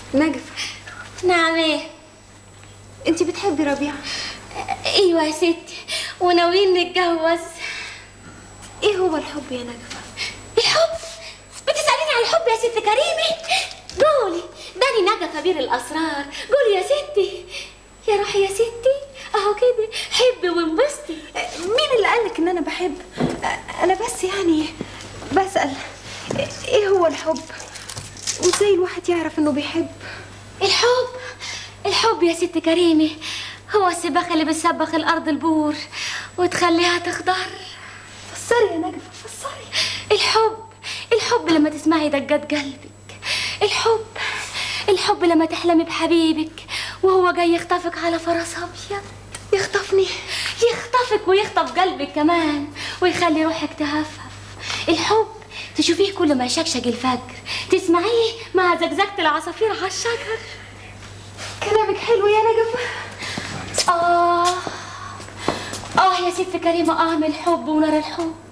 نجفة نعم ايه انت بتحبي ربيع ايوه يا ستي وناويين نتجوز ايه هو الحب يا نجفة الحب بتسأليني عن الحب يا ست كريمة قولي داني نجا كبير الأسرار قولي يا ستي يا روحي يا ستي اهو كده حبي وانبسطي مين اللي قالك ان انا بحب انا بس يعني بسأل ايه هو الحب وازاي الواحد يعرف انه بيحب الحب الحب يا ست كريمة هو السباخ اللي بتسبخ الأرض البور وتخليها تخضر فسري يا نجفة فسري الحب الحب لما تسمعي دقات قلبك الحب الحب لما تحلمي بحبيبك وهو جاي يخطفك على فرس أبيض يخطفني يخطفك ويخطف قلبك كمان ويخلي روحك تهفف الحب تشوفيه كل ما يشكشك الفجر تسمعيه مع زقزقة العصافير على الشجر كلامك حلو يا نجفة آه آه يا ست كريمة آه من الحب ونار الحب